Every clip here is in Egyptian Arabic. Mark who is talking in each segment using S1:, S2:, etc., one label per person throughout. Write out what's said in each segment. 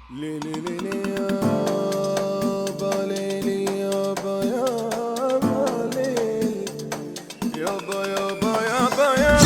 S1: ليلي ليلي يابا ليلي يابا يابا ليلي يابا يابا يابا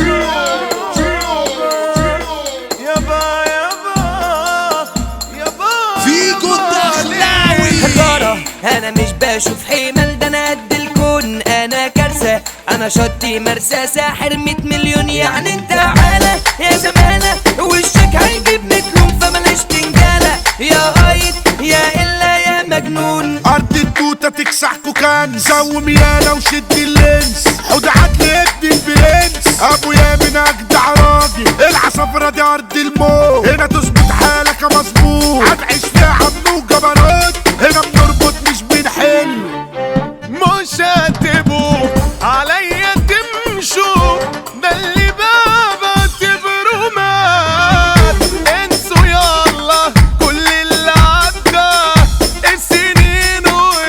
S1: يابا يابا يابا
S2: فيكو الدخلاوي
S3: خسارة انا مش بشوف حمل ده انا قد الكون انا كارثة انا شطي مرسى ساحر 100 مليون يعني انت تعالى يا زمانة وشك هيجيب متلوم فبلاش تنجالة يا قايد يا الا يا مجنون
S2: ارض التوتة تكسحكوا كان زوم يالا وشد اللينس حود عدل ابن البرنس ابويا من اجدع راجل العصافرة دي ارض الموت هنا تظبط حالك يا مظبوط هتعيش فيها عم وجبروت هنا بنربط مش بنحل
S1: مش هتبقوا عليا تمشوا ده اللي بابا تبروا مات انسوا يلا كل اللي عدى السنين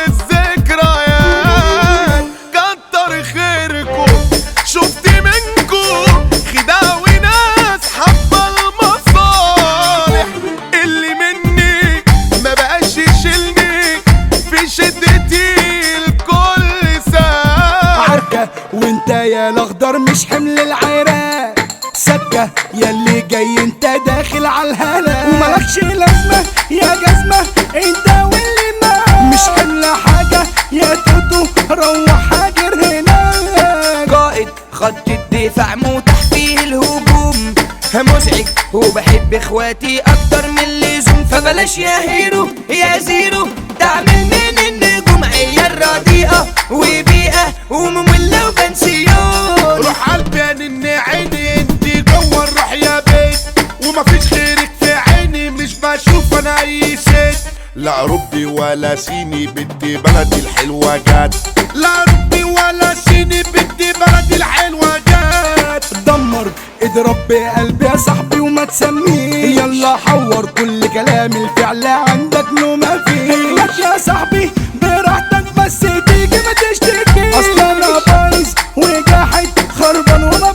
S1: والذكريات كتر خيركم شفت منكم خداع وناس حبة المصالح اللي مني ما بقاش يشيلني في شدتي الكل ساعة
S4: عركة وانت يا الاخضر مش حمل العراق سكة ياللي جاي انت داخل على الهلا وملكش لازمة يا جزمة انت واللي معاك مش حمل حاجة يا توتو روح هاجر هناك
S3: قائد خط الدفاع متاح فيه الهجوم مزعج وبحب اخواتي اكتر من اللزوم فبلاش يا هيرو يا زيرو تعمل من النجوم عيال رديئة وبيئة ومملة وبنسيون
S2: روح قلبي يا نن عيني انت جوه الروح يا بيت ومفيش غيرك في عيني مش بشوف انا اي ست لا ربي ولا سيني بدي بلدي الحلوة جات لا ربي ولا سيني بدي بلدي الحلوة جات
S4: دمر اضرب بقلبي يا صاحبي وما تسميه يلا حور كل كلام الفعل عندك نو ما فيه لك يا صاحبي براحتك بس تيجي ما تشتكيش اصلا انا بايظ وجاحد خربان وما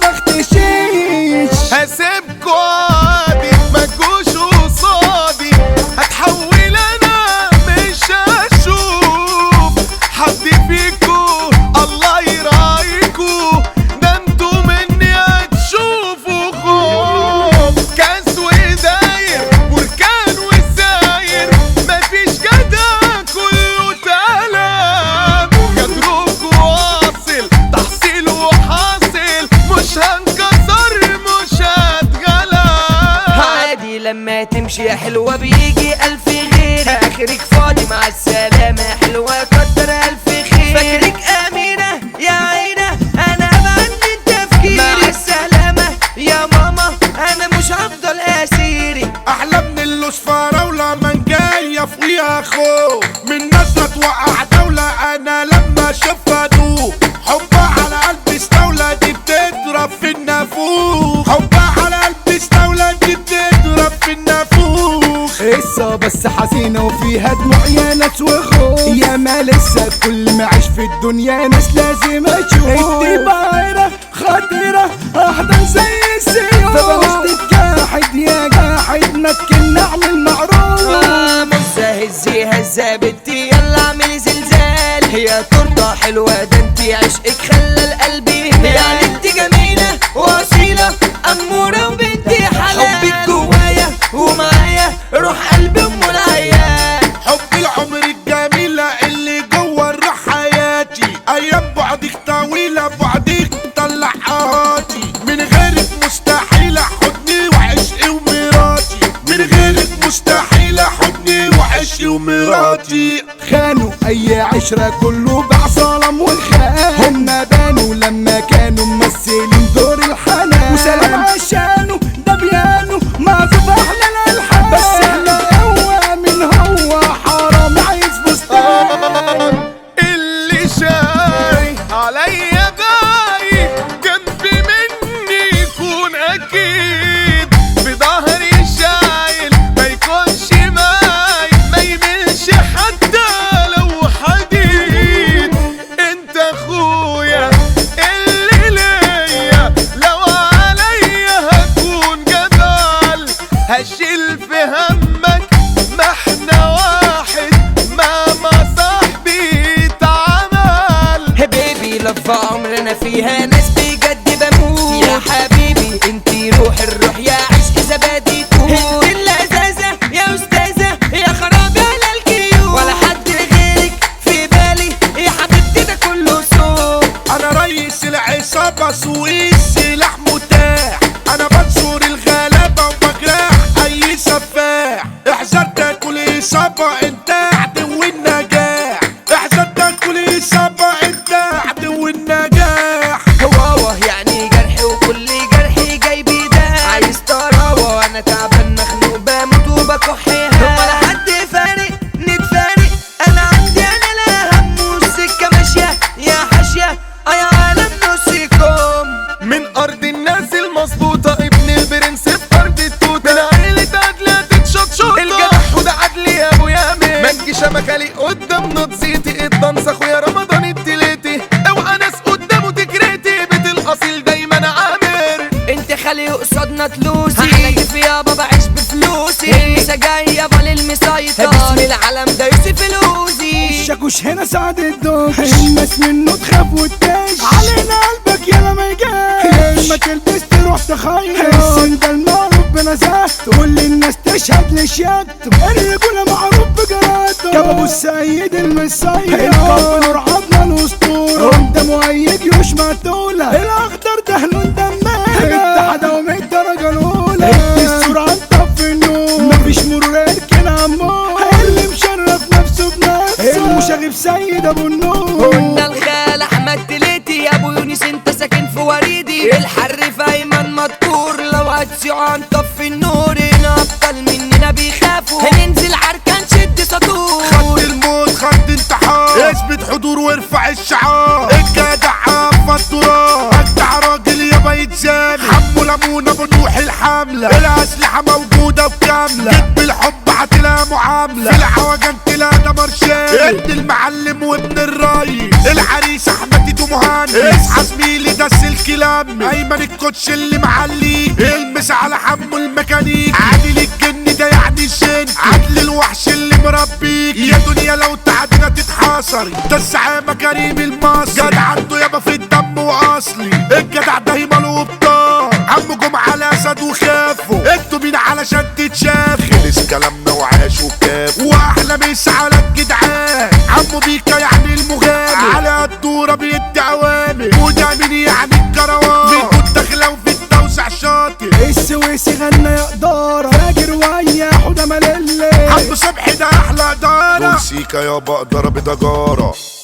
S4: بختشيش
S1: هسيبكوا عادي ما تجوش قصادي هتحول انا مش هشوف حد فيكو الله يراعيكوا ده انتوا مني هتشوفوا خوف كاس وداير بركان وساير مفيش جدع كله تلام جدروك واصل تحصيل وحاصل مش هنكسر مش هتغلب
S3: عادي لما تمشي يا حلوة بيجي ألف غير آخرك فاضي مع السلامة حلوة كتر ألف خير فاكرك أمينة يا عينة أنا أبعد من تفكيري مع السلامة يا ماما أنا مش هفضل أسيري
S2: احلى من اللصفارة ولما جاية فوقيها خوف من ناس توقع دولة انا لما اشوفها دوب حبها على قلبي استولى دي بتضرب في النافوخ حبها على قلبي استولى دي بتضرب في النافوخ
S4: قصة بس حزينة وفيها دموع يا ناس وخوف يا ما لسه كل ما عيش في الدنيا ناس لازم اشوف انت بعيرة خطيرة احضن زي السيوف فبلاش تتجاحد يا جاحد ما تكلنا اعمل معروف
S3: آه مزة هزي هزة بنتي يلا اعملي زلزال هي تورتة حلوة ده انتي عشقك خلى القلب يهدى يعني انتي جميلة واصيلة أمورة وبنتي حلال حبك جوايا ومعايا روح قلبي ام العيال
S2: حب العمر الجميلة اللي جوه الروح حياتي ايام بعدك طويلة بعدك طلع قهاتي من غيرك مستحيل حضني وعشقي ومراتي من غيرك مستحيل حضني وعشقي ومراتي
S4: خانوا اي عشرة كله باع ظلم والخان هم بانوا لما كانوا ممثلين دور الحنان وسلام عشانه ده بيانو معزوف احلى الالحان بس احنا هو من هو حرام عايز فستان
S1: اللي شاي عليا باي جنبي مني يكون اكيد في ظهري شايل ما يكونش ماي ما يملش حتى لو حديد انت
S2: النجاح احذر تاكل اصابة انت عدو النجاح احذر تاكل اصابة انت عدو النجاح
S3: هواوه يعني جرح وكل جرح جاي بيداع عايز طراوة وانا تعبان مخنوق بموت وبكحها ولا حد فارق نتفارق انا عندي انا لا هم والسكة ماشية يا حاشية يا عالم نصكم
S1: من ارض الناس المظبوطه ابن البرنس في ارض التوته من عيله عدلة تتشطشطه الجدع وده عدل يا ابو يامن ما تجيش مكالي قدام نضزيتي الضنس اخويا رمضان التلاتي اوعى ناس قدامه تجريتي بيت الاصيل دايما عامر
S3: انت خلي قصادنا تلوسي انا كيف يابا بعيش بفلوسي المسا جاي يابا للمسيطر باسم العالم ده يوسف الوزي
S4: الشاكوش هنا سعد الدوش الناس منه تخاف وتدش علينا قلبك يلا ما يجاش ما تلبس تروح تخيل السن ده المعروف بنزاهته تقول للناس تشهد لشياكته الرجولة معروف بجرادته كاب ابو السيد المسيد الكاب نور عضنا الاسطورة انت مؤيد يوش مقتولة الاخضر ده لون دماغة اتحاد من الدرجة الاولى السرعة طفي النور مفيش مرور اركن عمار اللي مشرف نفسه بنفسه المشاغب سيد ابو النور
S3: قلنا الخال احمد تليتي يا ابو يونس انت ساكن في وريدي الحر في ايمن مذكور لو هتسيعوا هنطفي النور هنا ابطال مننا بيخافوا هننزل عركان شد سطور
S2: خد الموت خد انتحار اثبت حضور وارفع الشعار الجدع عفى التراب اجدع راجل يابا يتزامل حمو لمونة بنروح الحملة الاسلحة موجودة وكاملة جد بالحب هتلاقي معاملة في العوجان تلاقي دمر شامل ابن المعلم وابن الريس العريس احمد تيتو مهندس اصحى زميلي ده السلك لمي ايمن الكوتش اللي معليك المس على حمو الميكانيك عادل الجن ده يعني الجن عدل الوحش اللي مربيك يا دنيا لو تعبنا تتحاصري ده الزعامة كريم المصري جدع عنده يابا في الدم واصلي الجدع ده هيمال وبطار عمو جمعة الاسد وخافه انتوا مين علشان تتشاف خلص كلامنا وعاش وكاف واحلى مس على الجدعان عمو بيكا يعني المغامر على الدورة بيدي اوامر وده مين يعني الكروان فيكو الدخلة وفي التوسع شاطر
S4: السويسي غنى يا قدارة فاجر ويا حوده ملله
S2: عم صبحي ده احلى دارة سيكا يابا اقدر بدجارة